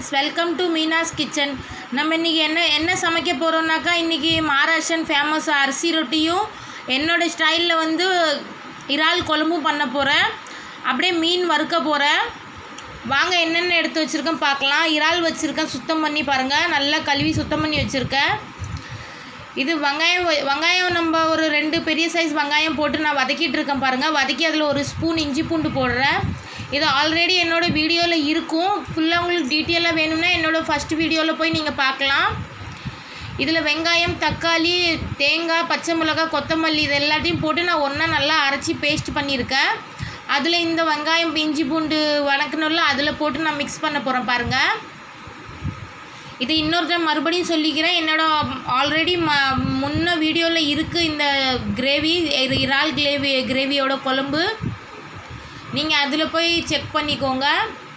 friends welcome to Meena's kitchen நம்ம இன்றைக்கி என்ன என்ன சமைக்க போகிறோம்னாக்கா இன்றைக்கி மகாராஷ்டிரன் ஃபேமஸ் அரிசி ரொட்டியும் என்னோடய ஸ்டைலில் வந்து இறால் குழம்பும் பண்ண போகிறேன் அப்படியே மீன் வறுக்க போகிறேன் வாங்க என்னென்ன எடுத்து வச்சுருக்கேன் பார்க்கலாம் இறால் வச்சுருக்கேன் சுத்தம் பண்ணி பாருங்கள் நல்லா கழுவி சுத்தம் பண்ணி வச்சுருக்கேன் இது வெங்காயம் வ- வெங்காயம் நம்ம ஒரு ரெண்டு பெரிய சைஸ் வெங்காயம் போட்டு நான் வதக்கிட்டு இருக்கேன் பாருங்கள் வதக்கி அதில் ஒரு ஸ்பூன் இஞ்சி பூண்டு போடுறேன் இது ஆல்ரெடி என்னோட வீடியோவில் இருக்கும் ஃபுல்லாக உங்களுக்கு டீட்டெயிலாக வேணும்னா என்னோட ஃபஸ்ட் வீடியோவில் போய் நீங்கள் பார்க்கலாம் இதில் வெங்காயம் தக்காளி தேங்காய் பச்சை மிளகாய் கொத்தமல்லி இது எல்லாத்தையும் போட்டு நான் ஒன்றா நல்லா அரைச்சி பேஸ்ட் பண்ணியிருக்கேன் அதில் இந்த வெங்காயம் இஞ்சி பூண்டு வதக்கணும்ல அதில் போட்டு நான் மிக்ஸ் பண்ண போகிறேன் பாருங்கள் இது இன்னொரு டைம் மறுபடியும் சொல்லிக்கிறேன் என்னோட ஆல்ரெடி ம முன்ன வீடியோவில் இருக்குது இந்த கிரேவி இறால் கிரேவி கிரேவியோட குழம்பு நீங்கள் அதில் போய் செக் பண்ணிக்கோங்க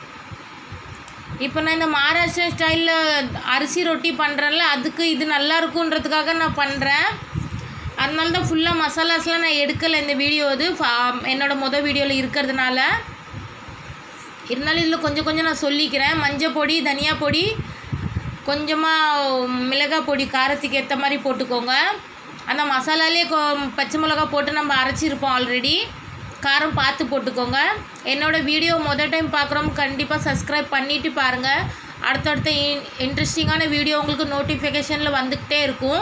இப்போ நான் இந்த மகாராஷ்டிரா ஸ்டைலில் அரிசி ரொட்டி பண்ணுறேன்ல அதுக்கு இது நல்லா இருக்குன்றதுக்காக நான் பண்ணுறேன் அதனால தான் ஃபுல்லாக மசாலாஸ்லாம் நான் எடுக்கலை இந்த வீடியோ இது ஃபா- என்னோட மொதல் வீடியோவில் இருக்கிறதுனால இருந்தாலும் இதில் கொஞ்சம் கொஞ்சம் நான் சொல்லிக்கிறேன் மஞ்சள் பொடி தனியா பொடி கொஞ்சமாக மிளகாய் பொடி காரத்துக்கு ஏற்ற மாதிரி போட்டுக்கோங்க அந்த மசாலாலே கொ பச்சை மிளகா போட்டு நம்ம அரைச்சிருப்போம் ஆல்ரெடி காரம் பார்த்து போட்டுக்கோங்க என்னோட வீடியோ மொதல் டைம் பார்க்குறோம் கண்டிப்பாக சப்ஸ்கிரைப் பண்ணிவிட்டு பாருங்கள் அடுத்தடுத்த இன்ட்ரெஸ்டிங்கான வீடியோ உங்களுக்கு நோட்டிஃபிகேஷனில் வந்துக்கிட்டே இருக்கும்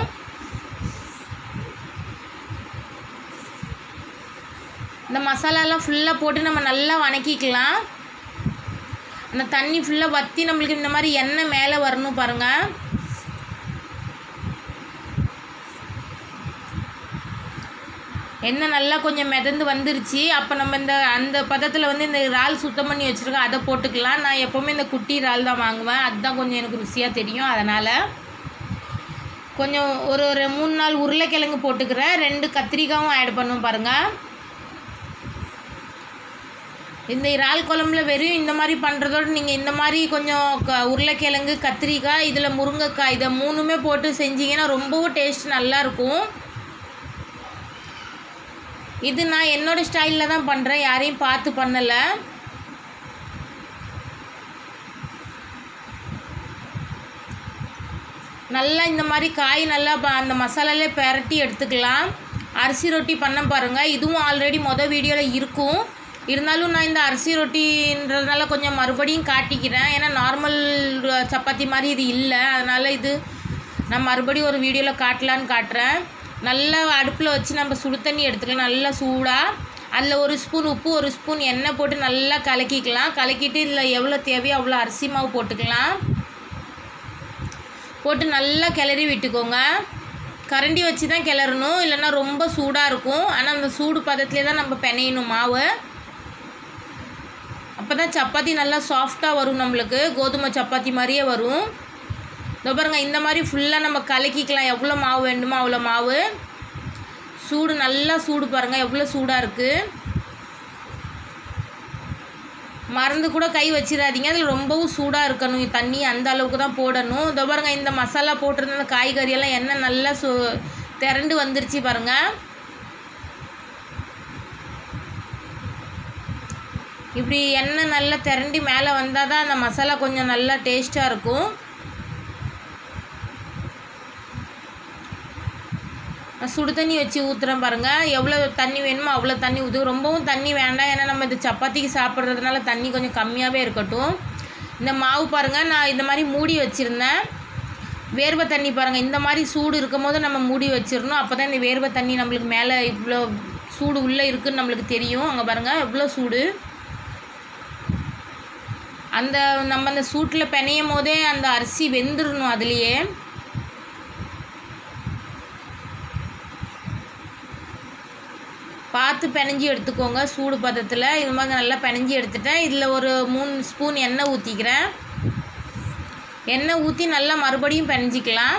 இந்த மசாலாலாம் ஃபுல்லாக போட்டு நம்ம நல்லா வணக்கிக்கலாம் அந்த தண்ணி ஃபுல்லாக வற்றி நம்மளுக்கு இந்த மாதிரி எண்ணெய் மேலே வரணும் பாருங்கள் எண்ணெய் நல்லா கொஞ்சம் மிதந்து வந்துருச்சு அப்போ நம்ம இந்த அந்த பதத்தில் வந்து இந்த இறால் சுத்தம் பண்ணி வச்சுருக்கோம் அதை போட்டுக்கலாம் நான் எப்போவுமே இந்த குட்டி இறால் தான் வாங்குவேன் அதுதான் கொஞ்சம் எனக்கு ருசியாக தெரியும் அதனால் கொஞ்சம் ஒரு ஒரு மூணு நாள் உருளைக்கிழங்கு போட்டுக்கிறேன் ரெண்டு கத்திரிக்காயும் ஆட் பண்ணும் பாருங்கள் இந்த இறால் குழம்புல வெறும் இந்த மாதிரி பண்ணுறதோட நீங்கள் இந்த மாதிரி கொஞ்சம் க உருளைக்கிழங்கு கத்திரிக்காய் இதில் முருங்கைக்காய் இதை மூணுமே போட்டு செஞ்சீங்கன்னா ரொம்பவும் டேஸ்ட் நல்லாயிருக்கும் இது நான் என்னோட ஸ்டைலில் தான் பண்ணுறேன் யாரையும் பார்த்து பண்ணலை நல்லா இந்த மாதிரி காய் நல்லா ப- அந்த மசாலாலே பெரட்டி எடுத்துக்கலாம் அரிசி ரொட்டி பண்ண பாருங்கள் இதுவும் ஆல்ரெடி மொதல் வீடியோவில் இருக்கும் இருந்தாலும் நான் இந்த அரிசி ரொட்டின்றதுனால கொஞ்சம் மறுபடியும் காட்டிக்கிறேன் ஏன்னா நார்மல் சப்பாத்தி மாதிரி இது இல்லை அதனால் இது நான் மறுபடியும் ஒரு வீடியோவில் காட்டலான்னு காட்டுறேன் நல்லா அடுப்பில் வச்சு நம்ம சுடு தண்ணி எடுத்துக்கலாம் நல்லா சூடாக அதில் ஒரு ஸ்பூன் உப்பு ஒரு ஸ்பூன் எண்ணெய் போட்டு நல்லா கலக்கிக்கலாம் கலக்கிட்டு இதில் எவ்வளோ தேவையோ அவ்வளோ அரிசி மாவு போட்டுக்கலாம் போட்டு நல்லா கிளறி விட்டுக்கோங்க கரண்டி வச்சு தான் கிளறணும் இல்லைன்னா ரொம்ப சூடாக இருக்கும் ஆனால் அந்த சூடு பதத்திலே தான் நம்ம பிணையணும் மாவு அப்போ தான் சப்பாத்தி நல்லா சாஃப்டாக வரும் நம்மளுக்கு கோதுமை சப்பாத்தி மாதிரியே வரும் இதோ பாருங்க இந்த மாதிரி ஃபுல்லாக நம்ம கலக்கிக்கலாம் எவ்வளோ மாவு வேண்டுமோ அவ்வளோ மாவு சூடு நல்லா சூடு பாருங்கள் எவ்வளோ சூடாக இருக்குது மறந்து கூட கை வச்சிடாதீங்க அதில் ரொம்பவும் சூடாக இருக்கணும் தண்ணி அந்த அளவுக்கு தான் போடணும் இதோ பாருங்க இந்த மசாலா போட்டிருந்த காய்கறி எல்லாம் எண்ணெய் நல்லா சு திரண்டு வந்துருச்சு பாருங்க இப்படி எண்ணெய் நல்லா திரண்டி மேலே வந்தால் தான் அந்த மசாலா கொஞ்சம் நல்லா டேஸ்ட்டாக இருக்கும் நான் சுடு தண்ணி வச்சு ஊற்றுறேன் பாருங்கள் எவ்வளோ தண்ணி வேணுமோ அவ்வளோ தண்ணி ஊற்று ரொம்பவும் தண்ணி வேண்டாம் ஏன்னா நம்ம இது சப்பாத்திக்கு சாப்பிட்றதுனால தண்ணி கொஞ்சம் கம்மியாகவே இருக்கட்டும் இந்த மாவு பாருங்கள் நான் இந்த மாதிரி மூடி வச்சுருந்தேன் வேர்வை தண்ணி பாருங்கள் இந்த மாதிரி சூடு இருக்கும் போது நம்ம மூடி வச்சிடணும் அப்போ தான் இந்த வேர்வை தண்ணி நம்மளுக்கு மேலே இவ்வளோ சூடு உள்ளே இருக்குன்னு நம்மளுக்கு தெரியும் அங்கே பாருங்கள் எவ்வளோ சூடு அந்த நம்ம அந்த சூட்டில் பிணையும் போதே அந்த அரிசி வெந்துடணும் அதுலேயே பார்த்து பிணைஞ்சி எடுத்துக்கோங்க சூடு பதத்தில் இது மாதிரி நல்லா பிணைஞ்சி எடுத்துட்டேன் இதில் ஒரு மூணு ஸ்பூன் எண்ணெய் ஊற்றிக்கிறேன் எண்ணெய் ஊற்றி நல்லா மறுபடியும் பிணைஞ்சிக்கலாம்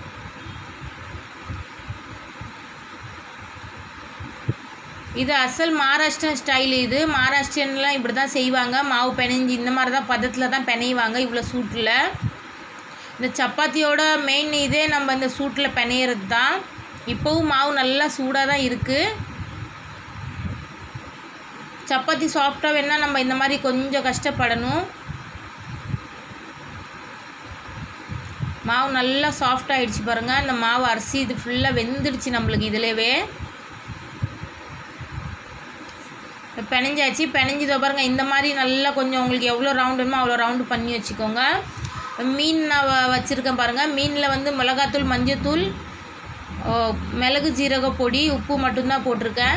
இது அசல் மகாராஷ்டிரன் ஸ்டைல் இது மகாராஷ்டிரன்லாம் இப்படி தான் செய்வாங்க மாவு பிணைஞ்சி இந்த மாதிரி தான் பதத்தில் தான் பிணைவாங்க இவ்வளோ சூட்டில் இந்த சப்பாத்தியோட மெயின் இதே நம்ம இந்த சூட்டில் பிணையிறது தான் இப்போவும் மாவு நல்லா சூடாக தான் இருக்குது சப்பாத்தி சாஃப்டாக வேணால் நம்ம இந்த மாதிரி கொஞ்சம் கஷ்டப்படணும் மாவு நல்லா சாஃப்ட் ஆயிடுச்சு பாருங்கள் இந்த மாவு அரிசி இது ஃபுல்லாக வெந்துடுச்சு நம்மளுக்கு இதுலவே பிணைஞ்சாச்சு பிணைஞ்சதோ பாருங்க இந்த மாதிரி நல்லா கொஞ்சம் உங்களுக்கு எவ்வளோ ரவுண்ட் வேணுமோ அவ்வளோ ரவுண்டு பண்ணி வச்சுக்கோங்க மீன் நான் வ- வச்சுருக்கேன் பாருங்கள் மீனில் வந்து மிளகாத்தூள் மஞ்சத்தூள் ஓ, மிளகு ஜீரக பொடி உப்பு மட்டும்தான் போட்டிருக்கேன்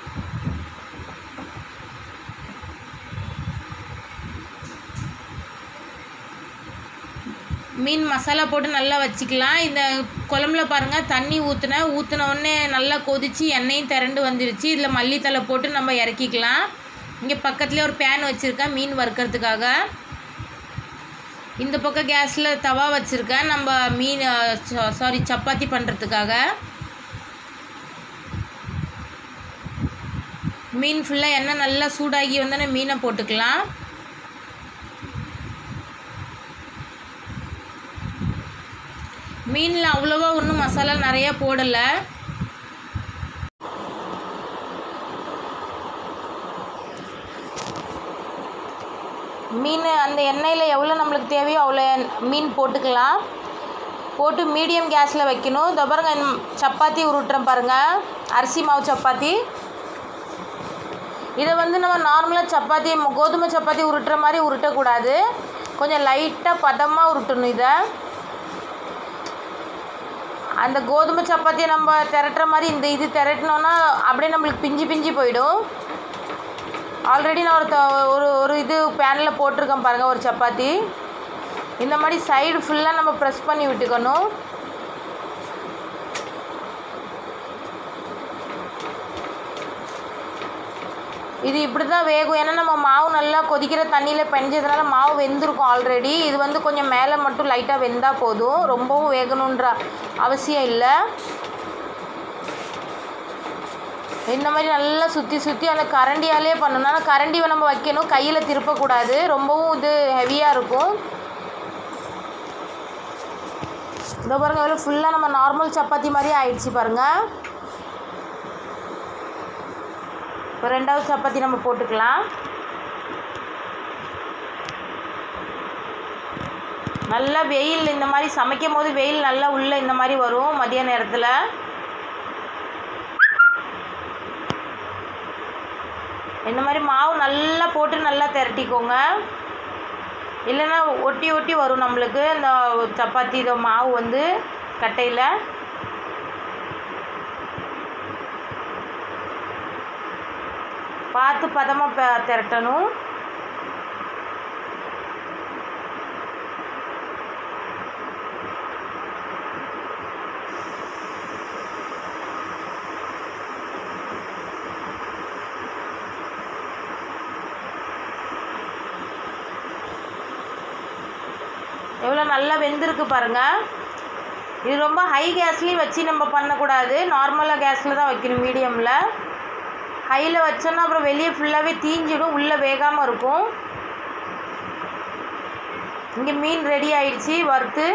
மீன் மசாலா போட்டு நல்லா வச்சுக்கலாம் இந்த குழம்புல பாருங்கள் தண்ணி ஊற்றுனேன் ஊற்றின உடனே நல்லா கொதிச்சு எண்ணெயும் திரண்டு வந்துருச்சு இதில் மல்லித்தலை போட்டு நம்ம இறக்கிக்கலாம் இங்கே பக்கத்துலேயே ஒரு பேன் வச்சுருக்கேன் மீன் வறுக்கிறதுக்காக இந்த பக்கம் கேஸில் தவா வச்சுருக்கேன் நம்ம மீன் சாரி சப்பாத்தி பண்ணுறதுக்காக மீன் ஃபுல்லாக எண்ணெய் நல்லா சூடாகி வந்தோடனே மீனை போட்டுக்கலாம் மீனில் அவ்வளோவா ஒன்றும் மசாலா நிறையா போடலை மீன் அந்த எண்ணெயில் எவ்வளோ நம்மளுக்கு தேவையோ அவ்வளோ எண்- மீன் போட்டுக்கலாம் போட்டு மீடியம் கேஸில் வைக்கணும் இதோ பாருங்க இந்த சப்பாத்தி உருட்டுறேன் பாருங்கள் அரிசி மாவு சப்பாத்தி இதை வந்து நம்ம நார்மலாக சப்பாத்தி ம- கோதுமை சப்பாத்தி உருட்டுற மாதிரி உருட்டக்கூடாது கொஞ்சம் லைட்டாக பதமாக உருட்டணும் இதை அந்த கோதுமை சப்பாத்தியை நம்ம திரட்டுற மாதிரி இந்த இது திரட்டினோன்னா அப்படியே நம்மளுக்கு பிஞ்சு பிஞ்சு போயிடும் ஆல்ரெடி நான் ஒரு த- ஒரு ஒரு இது பேனில் போட்டிருக்கேன் பாருங்கள் ஒரு சப்பாத்தி இந்த மாதிரி சைடு ஃபுல்லாக நம்ம ப்ரெஸ் பண்ணி விட்டுக்கணும் இது இப்படி தான் வேகும் ஏன்னா நம்ம மாவு நல்லா கொதிக்கிற தண்ணியில் பெஞ்சதுனால மாவு வெந்திருக்கும் ஆல்ரெடி இது வந்து கொஞ்சம் மேலே மட்டும் லைட்டாக வெந்தால் போதும் ரொம்பவும் வேகணுன்ற அவசியம் இல்லை இந்த மாதிரி நல்லா சுற்றி சுற்றி அந்த கரண்டியாலே பண்ணணும் ஆனால் கரண்டியை நம்ம வைக்கணும் கையில் திருப்பக்கூடாது ரொம்பவும் இது ஹெவியாக இருக்கும் இதோ பாருங்க எவ்வளோ ஃபுல்லாக நம்ம நார்மல் சப்பாத்தி மாதிரி ஆயிடுச்சு பாருங்கள் இப்போ ரெண்டாவது சப்பாத்தி நம்ம போட்டுக்கலாம் நல்லா வெயில் இந்த மாதிரி சமைக்கும் போது வெயில் நல்லா உள்ளே இந்த மாதிரி வரும் மதிய நேரத்தில் இந்த மாதிரி மாவு நல்லா போட்டு நல்லா திரட்டிக்கோங்க இல்லைன்னா ஒட்டி ஒட்டி வரும் நம்மளுக்கு இந்த சப்பாத்தி இந்த மாவு வந்து கட்டையில் பார்த்து பதமாக ப திரட்டணும் எவ்வளோ நல்லா வெந்திருக்கு பாருங்க இது ரொம்ப ஹை கேஸ்லேயும் வச்சு நம்ம பண்ணக்கூடாது நார்மலாக கேஸில் தான் வைக்கணும் மீடியமில் ஹையில் வச்சோன்னா அப்புறம் வெளியே ஃபுல்லாகவே தீஞ்சிடும் உள்ளே வேகாமல் இருக்கும் இங்கே மீன் ரெடி ஆயிடுச்சு வறுத்து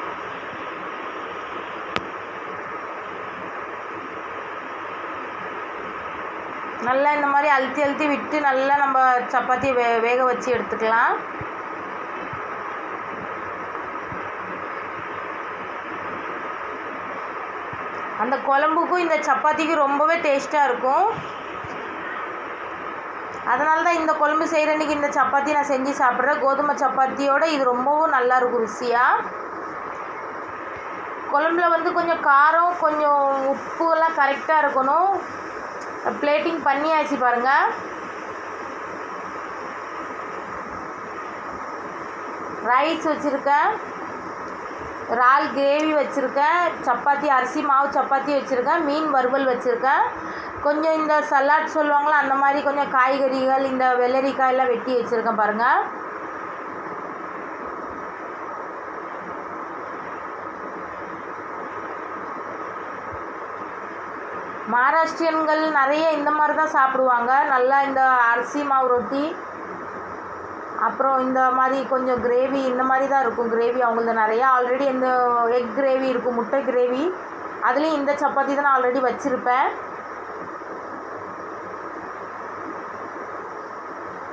நல்லா இந்த மாதிரி அழுத்தி அழுத்தி விட்டு நல்லா நம்ம சப்பாத்தி வே வேக வச்சு எடுத்துக்கலாம் அந்த குழம்புக்கும் இந்த சப்பாத்திக்கும் ரொம்பவே டேஸ்ட்டாக இருக்கும் அதனால தான் இந்த குழம்பு செய்கிற அன்றைக்கி இந்த சப்பாத்தி நான் செஞ்சு சாப்பிட்றேன் கோதுமை சப்பாத்தியோட இது ரொம்பவும் நல்லா இருக்கும் ருசியாக குழம்புல வந்து கொஞ்சம் காரம் கொஞ்சம் உப்பு எல்லாம் கரெக்டாக இருக்கணும் பிளேட்டிங் பண்ணியாச்சு பாருங்கள் ரைஸ் வச்சுருக்கேன் இறால் கிரேவி வச்சுருக்கேன் சப்பாத்தி அரிசி மாவு சப்பாத்தி வச்சுருக்கேன் மீன் வறுவல் வச்சுருக்கேன் கொஞ்சம் இந்த சலாட் சொல்லுவாங்களா அந்த மாதிரி கொஞ்சம் காய்கறிகள் இந்த வெள்ளரிக்காய் எல்லாம் வெட்டி வச்சுருக்கேன் பாருங்கள் மகாராஷ்டிரியன்கள் நிறைய இந்த மாதிரி தான் சாப்பிடுவாங்க நல்லா இந்த அரிசி மாவு ரொட்டி அப்புறம் இந்த மாதிரி கொஞ்சம் கிரேவி இந்த மாதிரி தான் இருக்கும் கிரேவி அவங்களது நிறையா ஆல்ரெடி இந்த எக் கிரேவி இருக்கும் முட்டை கிரேவி அதுலேயும் இந்த சப்பாத்தி தான் நான் ஆல்ரெடி வச்சுருப்பேன்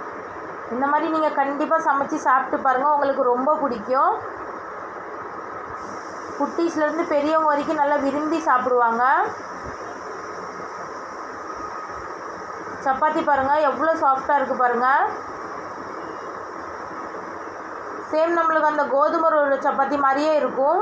இந்த மாதிரி நீங்கள் கண்டிப்பாக சமைச்சு சாப்பிட்டு பாருங்கள் உங்களுக்கு ரொம்ப பிடிக்கும் குட்டீஸ்லேருந்து பெரியவங்க வரைக்கும் நல்லா விரும்பி சாப்பிடுவாங்க சப்பாத்தி பாருங்கள் எவ்வளோ சாஃப்டாக இருக்குது பாருங்கள் சேம் நம்மளுக்கு அந்த கோதுமை ரோல் சப்பாத்தி மாதிரியே இருக்கும்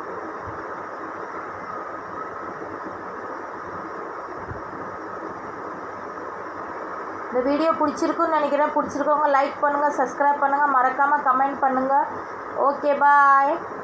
இந்த வீடியோ பிடிச்சிருக்குன்னு நினைக்கிறேன் பிடிச்சிருக்கவங்க லைக் பண்ணுங்கள் சப்ஸ்கிரைப் பண்ணுங்கள் மறக்காமல் கமெண்ட் பண்ணுங்கள் ஓகே பாய்